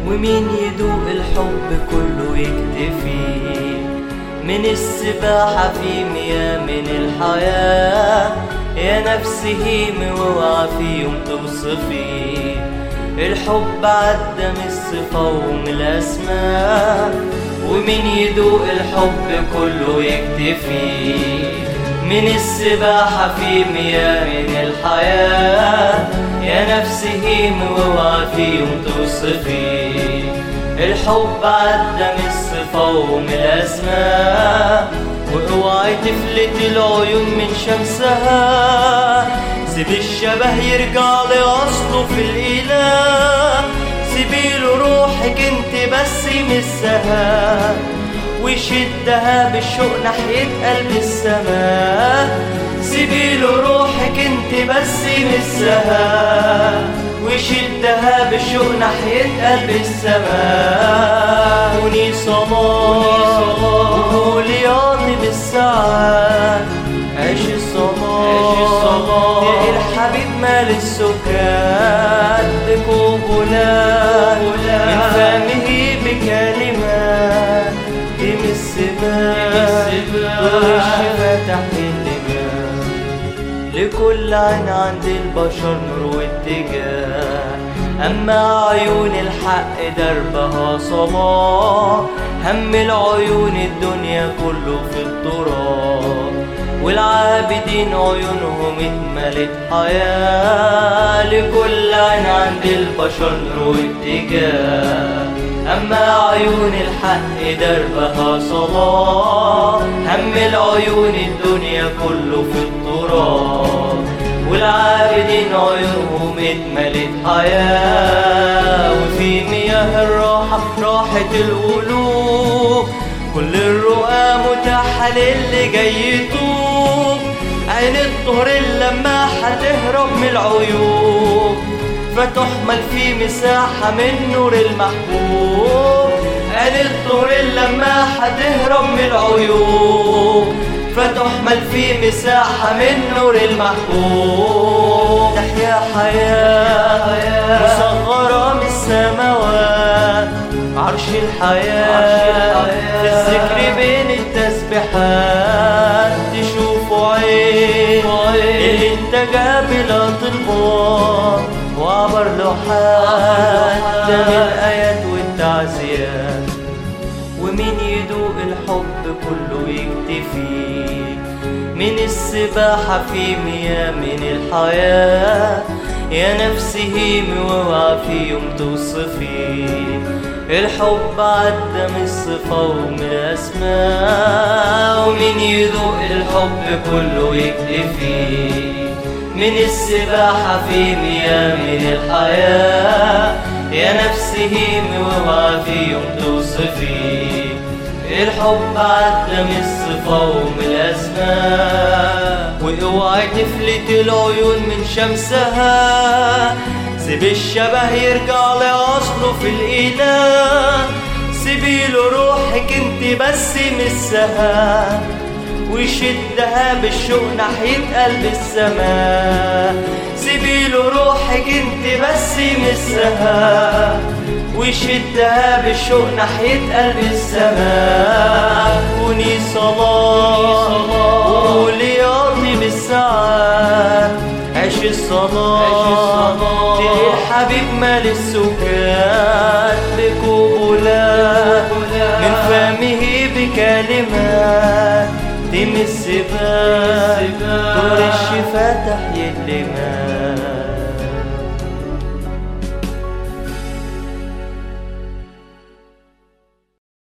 ومين يدوق الحب كله يكتفي من السباحة في مياه من الحياة يا نفسي هيمي واوعى في يوم توصفي الحب عدى من الصفة ومن الأسماء ومين يدوق الحب كله يكتفي من السباحة في مياه من الحياة يا نفسي هيمي واوعى في يوم توصفي الحب عدى من الصفة ومن الأسماء واوعي تفلت العيون من شمسها سيب الشبه يرجع لأصله في الإله سيبيله روحك انت بس مسها وشدها بالشوق ناحية قلب السماء سيبيله روحك انت بس مسها وشدها بالشوق ناحية قلب السماء كوني صلاة وقولي ياضي بالساعات عيش الصلاة يا الحبيب مال السكات بقبولات من فمه بكلمات دم السباق دور الشفا تحت الدماء لكل عين عند البشر نور واتجاه أما عيون الحق دربها صلاة هم العيون الدنيا كله في التراب والعابدين عيونهم اتملت حياة لكل عين عند البشر نور واتجاه أما عيون الحق دربها صلاة هم العيون الدنيا كله في التراب والعابدين عيونهم اتملت حياة وفي مياه الراحة راحة القلوب كل الرؤى متاحة للي جاي يتوب عين الطهر لما هتهرب من العيوب فتحمل في مساحة من نور المحبوب عين الطهر لما هتهرب من العيوب فتحمل في مساحة من نور المحبوب تحيا حياة مصغرة من السماوات عرش الحياة في الذكر بين التسبيحات تشوفوا عين اللي انتجى بلا طلبات وعبر لوحات ده الآيات والتعزيات ومين يدوق الحب كله يكتفي من السباحة في مياه من الحياة يا نفسي هيمي واوعى في يوم توصفي الحب عدى من الصفة ومن الأسماء ومين يذوق الحب كله يكتفي من السباحة في مياه من الحياة يا نفسي هيمي واوعى في يوم توصفي الحب عدى من الصفة ومن الأسماء واوعي تفلت العيون من شمسها سيب الشبه يرجع لأصله في الإله سيبيله روحك انت بس مسها ويشدها بالشوق ناحية قلب السماء سيبيله روحك انت بس مسها ويشدها بالشوق ناحية قلب السماء كوني صلاة وقولي ياضي بالساعات عيش الصلاة تلاقي الحبيب مال السكات بقبولات من فمه بكلمات دم السباق دور الشفا تحيي اللمات